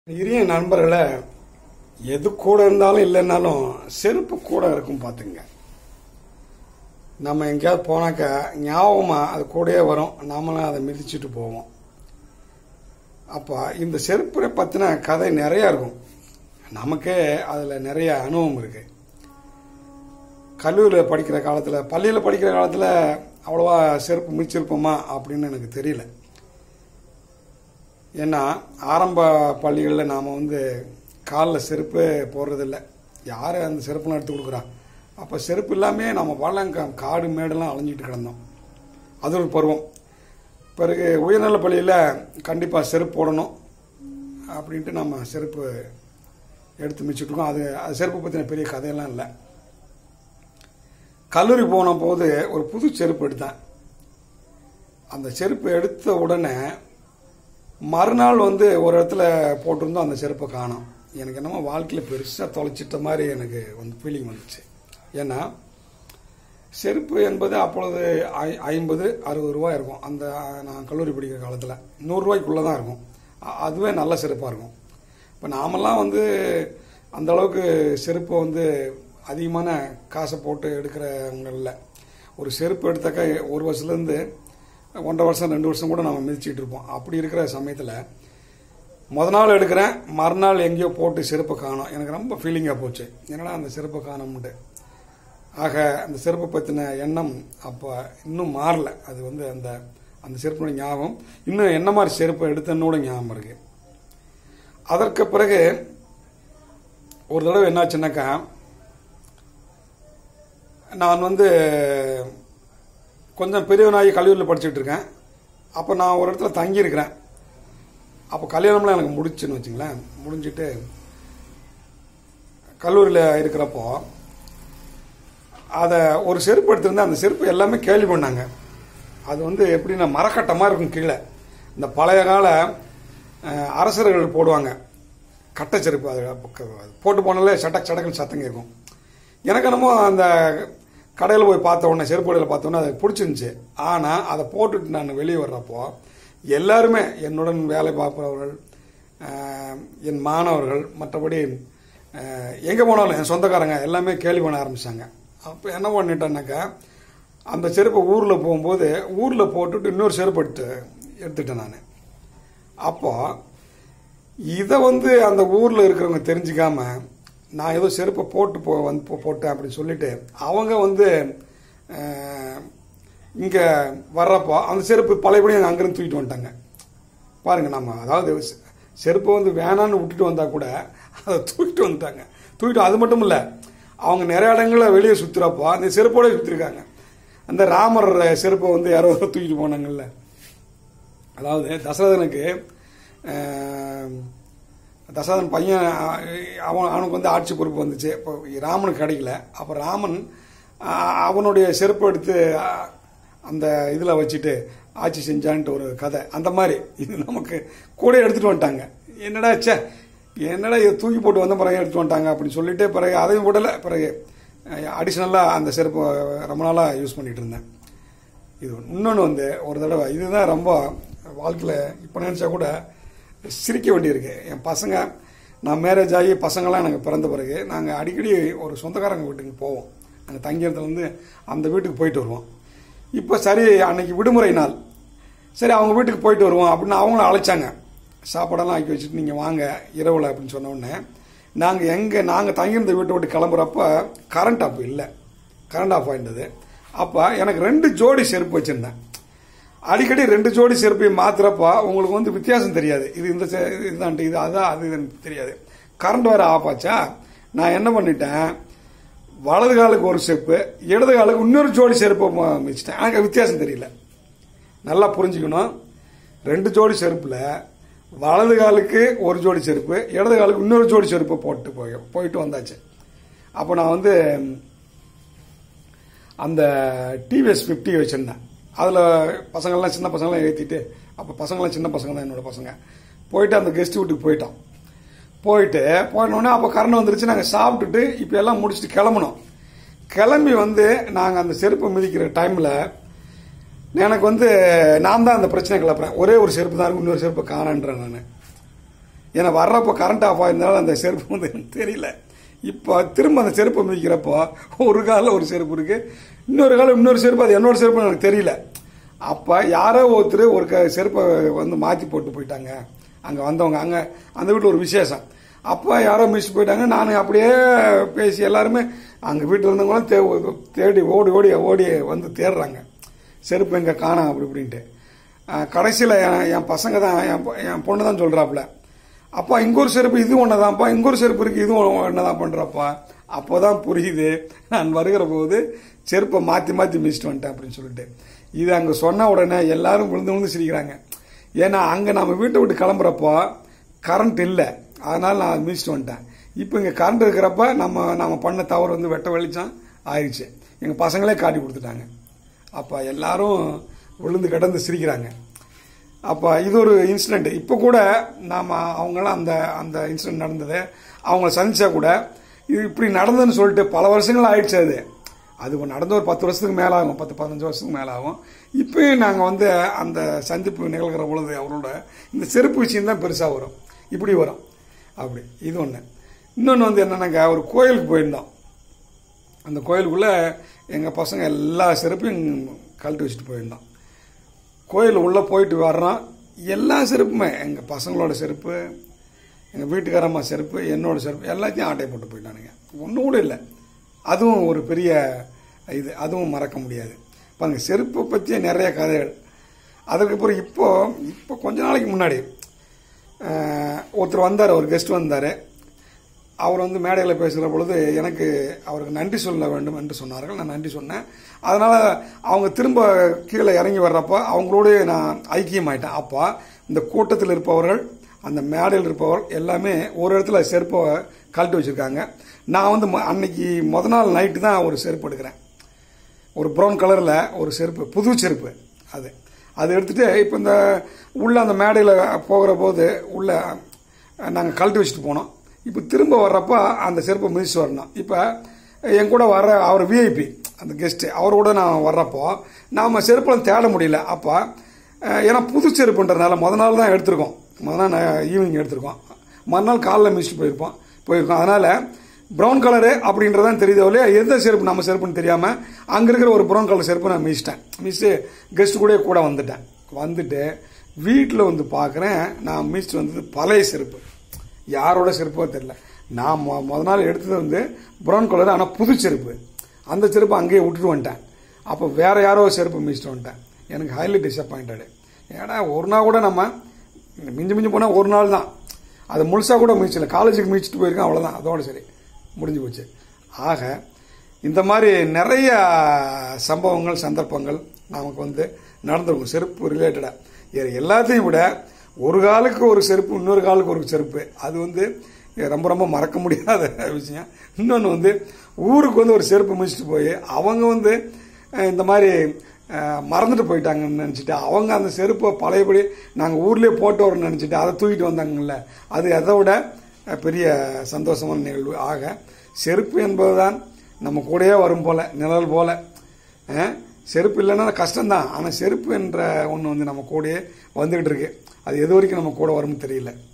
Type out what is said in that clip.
இரிய நண்பர்களை எது கூட இருந்தாலும் இல்லைன்னாலும் செருப்பு கூட இருக்கும் பார்த்துங்க நம்ம எங்கேயாவது போனாக்கா ஞாபகமா அது கூடயே வரும் நாமளும் அதை மிதிச்சுட்டு போவோம் அப்போ இந்த செருப்பை பற்றின கதை நிறையா இருக்கும் நமக்கே அதில் நிறைய அனுபவம் இருக்கு கல்லூரியில் படிக்கிற காலத்தில் பள்ளியில் படிக்கிற காலத்தில் அவ்வளோவா செருப்பு மிதிச்சிருப்போமா அப்படின்னு எனக்கு தெரியல ஏன்னா ஆரம்ப பள்ளிகளில் நாம் வந்து காலில் செருப்பு போடுறதில்ல யார் அந்த செருப்புலாம் எடுத்து கொடுக்குறா அப்போ செருப்பு இல்லாமே நம்ம வாழங்க காடு மேடெல்லாம் அலைஞ்சிட்டு கிடந்தோம் அது ஒரு பருவம் பிறகு உயர்நல பள்ளியில் கண்டிப்பாக செருப்பு போடணும் அப்படின்ட்டு நம்ம செருப்பு எடுத்து மிச்சிட்ருக்கோம் அது அது செருப்பு பற்றின பெரிய கதையெல்லாம் இல்லை கல்லூரி போன போது ஒரு புது செருப்பு எடுத்தேன் அந்த செருப்பு எடுத்த உடனே மறுநாள் வந்து ஒரு இடத்துல போட்டிருந்தோம் அந்த செருப்பை காணோம் எனக்கு என்னமோ வாழ்க்கையில் பெருசாக தொலைச்சிட்ட மாதிரி எனக்கு வந்து ஃபீலிங் வந்துச்சு ஏன்னா செருப்பு என்பது அப்பொழுது ஐ ஐம்பது அறுபது ரூபாய் இருக்கும் அந்த நான் கல்லூரி படிக்கிற காலத்தில் நூறுரூவாய்க்குள்ளே தான் இருக்கும் அ- அதுவே நல்ல செருப்பாக இருக்கும் இப்போ நாமெல்லாம் வந்து அந்த அளவுக்கு செருப்பை வந்து அதிகமான காசை போட்டு எடுக்கிறவங்க இல்லை ஒரு செருப்பு எடுத்தாக்கா ஒரு வருஷத்துலேருந்து ஒன்றரை வருஷம் ரெண்டு வருஷம் கூட நம்ம மிதிச்சிட்டு இருப்போம் அப்படி இருக்கிற சமயத்தில் முத நாள் எடுக்கிறேன் மறுநாள் எங்கேயோ போட்டு செருப்பை காணோம் எனக்கு ரொம்ப ஃபீலிங்காக போச்சு என்னடா அந்த செருப்பை காணோம்ட்டு ஆக அந்த செருப்பை பற்றின எண்ணம் அப்போ இன்னும் மாறல அது வந்து அந்த அந்த செருப்புடைய ஞாபகம் இன்னும் என்ன மாதிரி செருப்பை எடுத்தனோட ஞாபகம் இருக்கு அதற்கு பிறகு ஒரு தடவை என்னாச்சுன்னாக்கா நான் வந்து கொஞ்சம் பெரியவனாகி கல்லூரியில் படிச்சுட்டு இருக்கேன் அப்போ நான் ஒரு இடத்துல தங்கியிருக்கிறேன் அப்போ கல்யாணம்லாம் எனக்கு முடிச்சுன்னு வச்சுங்களேன் முடிஞ்சிட்டு கல்லூரியில் இருக்கிறப்போ அதை ஒரு செருப்பு எடுத்திருந்தேன் அந்த செருப்பு எல்லாமே கேள்வி பண்ணாங்க அது வந்து எப்படின்னா மரக்கட்டை மாதிரி இருக்கும் கீழே இந்த பழைய கால அஹ், அரசர்கள் போடுவாங்க கட்டை செருப்பு அது அது போட்டு போனாலே சட்டக் சடக்குன்னு சத்தங்க இருக்கும் எனக்கு என்னமோ அந்த கடையில் போய் பார்த்த உடனே செருப்பு கடையில் பார்த்த உடனே அது பிடிச்சிருந்துச்சு ஆனால் அதை போட்டுட்டு நான் வெளியே வர்றப்போ எல்லாருமே என்னுடன் வேலை பார்ப்பவர்கள் அஹ், என் மாணவர்கள் மற்றபடி எங்கே போனாலும் என் சொந்தக்காரங்க எல்லாமே கேள்வி பண்ண ஆரம்பிச்சாங்க அப்போ என்ன பண்ணிட்டேன்னாக்கா அந்த செருப்பை ஊரில் போகும்போது ஊரில் போட்டுட்டு இன்னொரு செருப்பு எடுத்து எடுத்துட்டேன் நான் அப்போ இதை வந்து அந்த ஊரில் இருக்கிறவங்க தெரிஞ்சுக்காம நான் ஏதோ செருப்பை போட்டு போ வந்து போ- போட்டேன் அப்படின்னு சொல்லிட்டு அவங்க வந்து இங்கே வர்றப்போ அந்த செருப்பு பழையபடி அங்கே அங்கேருந்து தூக்கிட்டு வந்துட்டாங்க பாருங்க நம்ம அதாவது செ- செருப்பை வந்து வேணான்னு விட்டுட்டு வந்தா கூட அதை தூக்கிட்டு வந்துட்டாங்க தூக்கிட்டு அது மட்டும் இல்லை அவங்க நிறைய இடங்களில் வெளியே சுற்றுறப்போ அந்த செருப்போட சுற்றிருக்காங்க அந்த ராமர் செருப்பை வந்து யாரோ தூக்கிட்டு போனாங்கல்ல அதாவது தசரதனுக்கு அஹ், தசரதன் பையன் அஹ், அவன் அவனுக்கு வந்து ஆட்சி பொறுப்பு வந்துச்சு இப்போ ராமனுக்கு கிடைக்கல அப்போ ராமன் அஹ், அவனுடைய செருப்பு எடுத்து அஹ், அந்த இதில் வச்சுட்டு ஆட்சி செஞ்சான்ட்டு ஒரு கதை அந்த மாதிரி இது நமக்கு கூட எடுத்துட்டு வந்துட்டாங்க என்னடா ச்சே என்னடா இதை தூக்கி போட்டு வந்த பிறகு எடுத்துட்டு வந்துட்டாங்க அப்படின்னு சொல்லிட்டு பிறகு அதையும் விடலை பிறகு அடிஷ்னலாக அந்த செருப்பு ரொம்ப நாளாக யூஸ் பண்ணிட்டு இருந்தேன் இது இன்னொன்று வந்து ஒரு தடவை இதுதான் ரொம்ப வாழ்க்கையில் இப்போ நினச்சா கூட சிரிக்க வேண்டியிருக்கு என் பசங்க நான் மேரேஜ் ஆகி பசங்களாம் எனக்கு பிறந்த பிறகு நாங்கள் அடிக்கடி ஒரு சொந்தக்காரங்க வீட்டுக்கு போவோம் நாங்கள் தங்கியிருந்துலேருந்து அந்த வீட்டுக்கு போயிட்டு வருவோம் இப்போ சரி அன்னைக்கு விடுமுறை நாள் சரி அவங்க வீட்டுக்கு போயிட்டு வருவோம் அப்படின்னு அவங்களும் அழைச்சாங்க சாப்பாடெல்லாம் ஆக்கி வச்சுட்டு நீங்கள் வாங்க இரவில் அப்படின்னு சொன்ன உடனே நாங்கள் எங்கே நாங்கள் தங்கியிருந்த வீட்டை விட்டு கிளம்புறப்ப கரண்ட் அப்போ இல்லை கரண்ட் ஆஃப் ஆயிருந்தது அப்போ எனக்கு ரெண்டு ஜோடி செருப்பு வச்சுருந்தேன் அடிக்கடி ரெண்டு ஜோடி செருப்பையும் மாத்துறப்ப உங்களுக்கு வந்து வித்தியாசம் தெரியாது இது இந்த செ- இதுதான்ட்டு இது அதான் அது இதுன்னு தெரியாது கரண்ட் வேற ஆஃப் ஆச்சா நான் என்ன பண்ணிட்டேன் வலது காலுக்கு ஒரு செருப்பு இடது காலுக்கு இன்னொரு ஜோடி செருப்பை ம- வச்சுட்டேன் எனக்கு வித்தியாசம் தெரியல நல்லா புரிஞ்சுக்கணும் ரெண்டு ஜோடி செருப்புல வலது காலுக்கு ஒரு ஜோடி செருப்பு இடது காலுக்கு இன்னொரு ஜோடி செருப்பு போட்டு போய் போயிட்டு வந்தாச்சு அப்போ நான் வந்து அந்த டிவிஎஸ் ஃபிஃப்டி வச்சுருந்தேன் அதில் பசங்கள்லாம் சின்ன பசங்களாம் ஏற்றிட்டு அப்போ பசங்களாம் சின்ன பசங்க தான் என்னோட பசங்க போயிட்டு அந்த கெஸ்ட் வீட்டுக்கு போயிட்டோம் போயிட்டு போயிட்டோடனே அப்போ கரண்ட் வந்துருச்சு நாங்கள் சாப்பிட்டுட்டு இப்போ எல்லாம் முடிச்சுட்டு கிளம்பணும் கிளம்பி வந்து நாங்கள் அந்த செருப்பு மிதிக்கிற டைமில் எனக்கு வந்து நான் தான் அந்த பிரச்சனை கிளப்புறேன் ஒரே ஒரு செருப்பு தான் இருக்கும் இன்னொரு செருப்பு காணன்றேன் நான் ஏன்னா வர்றப்போ கரண்ட் ஆஃப் ஆயிருந்தாலும் அந்த செருப்பு வந்து எனக்கு தெரியல இப்போ திரும்ப அந்த செருப்பை மிதிக்கிறப்போ ஒரு காலில் ஒரு செருப்பு இருக்கு இன்னொரு காலம் இன்னொரு செருப்பு அது என்னோட செருப்புன்னு எனக்கு தெரியல அப்போ யாரோ ஒருத்தர் ஒரு க செருப்பை வந்து மாற்றி போட்டு போயிட்டாங்க அங்கே வந்தவங்க அங்கே அந்த வீட்டில் ஒரு விசேஷம் அப்போ யாரோ மிஸ் போயிட்டாங்க நான் அப்படியே பேசி எல்லாருமே அங்கே வீட்டில் இருந்தவங்களும் தே தேடி ஓடி ஓடி ஓடி வந்து தேடுறாங்க செருப்பு எங்கே காணோம் அப்படி இப்படின்ட்டு கடைசியில் என் என் பசங்க தான் என் பொ- என் பொண்ணு தான் சொல்கிறாப்புல அப்பா இங்க ஒரு செருப்பு இது ஒன்னதான்ப்பா இங்க ஒரு செருப்பு இருக்கு இது ஒன்னதான் பண்றப்பா அப்போதான் புரியுது நான் வருகிற போது செருப்பை மாத்தி மாத்தி மிதிச்சிட்டு வந்துட்டேன் அப்படின்னு சொல்லிட்டு இது அங்க சொன்ன உடனே எல்லாரும் விழுந்து விழுந்து சிரிக்கிறாங்க ஏன்னா அங்க நம்ம வீட்டை விட்டு கிளம்புறப்போ கரண்ட் இல்லை அதனால நான் மிதிச்சிட்டு வந்துட்டேன் இப்போ இங்க கரண்ட் இருக்கிறப்ப நம்ம நம்ம பண்ண தவறு வந்து வெட்ட வெளிச்சம் ஆயிடுச்சு எங்க பசங்களே காட்டி கொடுத்துட்டாங்க அப்ப எல்லாரும் விழுந்து கிடந்து சிரிக்கிறாங்க அப்போ இது ஒரு இன்சிடென்ட் இப்போ கூட நாம் அவங்களாம் அந்த அந்த இன்சிடென்ட் நடந்தது அவங்கள சந்திச்சா கூட இது இப்படி நடந்ததுன்னு சொல்லிட்டு பல வருஷங்கள் ஆயிடுச்சு அது அது நடந்த ஒரு பத்து வருஷத்துக்கு மேலே ஆகும் பத்து பதினஞ்சு வருஷத்துக்கு மேலே ஆகும் இப்பயும் நாங்கள் வந்து அந்த சந்திப்பு நிகழ்கிற பொழுது அவரோட இந்த செருப்பு விஷயம் தான் பெருசாக வரும் இப்படி வரும் அப்படி இது ஒன்று இன்னொன்று வந்து என்னன்னாக்கா ஒரு கோயிலுக்கு போயிருந்தோம் அந்த கோயிலுக்குள்ளே எங்கள் பசங்க எல்லா செருப்பையும் கழட்டி வச்சுட்டு போயிருந்தோம் கோயில் உள்ளே போயிட்டு வர்றோம் எல்லா செருப்புமே எங்கள் பசங்களோட செருப்பு எங்கள் வீட்டுக்காரம்மா செருப்பு என்னோட செருப்பு எல்லாத்தையும் ஆட்டை போட்டு போயிட்டானுங்க ஒன்றும் கூட இல்லை அதுவும் ஒரு பெரிய இது அதுவும் மறக்க முடியாது பாருங்க செருப்பை பற்றிய நிறைய கதைகள் அதுக்கப்புறம் இப்போ இப்போ கொஞ்ச நாளைக்கு முன்னாடி அஹ், ஒருத்தர் வந்தார் ஒரு கெஸ்ட் வந்தார் அவர் வந்து மேடையில் பேசுகிற பொழுது எனக்கு அவருக்கு நன்றி சொல்ல வேண்டும் என்று சொன்னார்கள் நான் நன்றி சொன்னேன் அதனால அவங்க திரும்ப கீழே இறங்கி வர்றப்ப அவங்களோட நான் ஐக்கியமாயிட்டேன் அப்போ இந்த கூட்டத்தில் இருப்பவர்கள் அந்த மேடையில் இருப்பவர்கள் எல்லாமே ஒரு இடத்துல செருப்பை கழட்டி வச்சிருக்காங்க நான் வந்து ம- அன்னைக்கு முத நாள் நைட்டு தான் ஒரு செருப்பு எடுக்கிறேன் ஒரு ப்ரௌன் கலரில் ஒரு செருப்பு புது செருப்பு அது அது எடுத்துட்டு இப்போ இந்த உள்ள அந்த மேடையில் போகிற போது உள்ள நாங்கள் கழட்டி வச்சுட்டு போனோம் இப்போ திரும்ப வர்றப்ப அந்த செருப்பை மிதிச்சு வரணும் இப்போ என் கூட வர்ற அவர் விஐபி அந்த கெஸ்ட்டு அவரோட நான் வர்றப்போ நாம் செருப்பெல்லாம் தேட முடியல அப்போ அஹ், ஏன்னா புது செருப்புன்றதுனால முத நாள் தான் எடுத்திருக்கோம் முத நாள் ஈவினிங் எடுத்திருக்கோம் மறுநாள் காலைல மிதிச்சுட்டு போயிருப்போம் போயிருக்கோம் அதனால ப்ரௌன் கலரு அப்படின்றதான் தெரியுதோ இல்லையா எந்த செருப்பு நம்ம செருப்புன்னு தெரியாம அங்க இருக்கிற ஒரு ப்ரௌன் கலர் செருப்பு நான் மிச்சிட்டேன் மிஸ்ட்டு கெஸ்ட் கூட கூட வந்துட்டேன் வந்துட்டு வீட்டில் வந்து பார்க்குறேன் நான் மிஸ்ட் வந்தது பழைய செருப்பு யாரோட செருப்போ தெரியல நான் மொ- முத நாள் எடுத்தது வந்து ப்ரௌன் கலர் ஆனால் புது செருப்பு அந்த செருப்பு அங்கேயே விட்டுட்டு வந்துட்டேன் அப்போ வேற யாரோ செருப்பு மிச்சிட்டு வந்துட்டேன் எனக்கு ஹைலி டிசப்பாயிண்டடு ஏன்னா ஒரு நாள் கூட நம்ம மிஞ்சி மிஞ்சி போனால் ஒரு நாள் தான் அது முழுசா கூட மிதிச்சல காலேஜுக்கு மிதிச்சிட்டு போயிருக்கேன் அவ்வளவுதான் அதோட சரி முடிஞ்சு போச்சு ஆக இந்த மாதிரி நிறைய சம்பவங்கள் சந்தர்ப்பங்கள் நமக்கு வந்து நடந்திருக்கும் செருப்பு ரிலேட்டடாக எல்லாத்தையும் விட ஒரு காலுக்கு ஒரு செருப்பு இன்னொரு காலுக்கு ஒரு செருப்பு அது வந்து ரொம்ப ரொம்ப மறக்க முடியாத விஷயம் இன்னொன்று வந்து ஊருக்கு வந்து ஒரு செருப்பு மிதிச்சிட்டு போய் அவங்க வந்து அஹ், இந்த மாதிரி அஹ், மறந்துட்டு போயிட்டாங்கன்னு நினச்சிட்டு அவங்க அந்த செருப்பை பழையபடி நாங்கள் ஊர்லேயே போட்டு வரோம்னு நினச்சிட்டு அதை தூக்கிட்டு வந்தாங்கல்ல அது அதை விட அஹ், பெரிய சந்தோஷமான நிகழ்வு ஆக செருப்பு என்பதுதான் நம்ம கூடயே வரும் போல நிழல் போல அஹ், செருப்பு இல்லைன்னா கஷ்டம்தான் ஆனால் செருப்பு என்ற ஒன்று வந்து நம்ம கூடயே வந்துகிட்டு இருக்கு அது எது வரைக்கும் நம்ம கூட வரும்னு தெரியல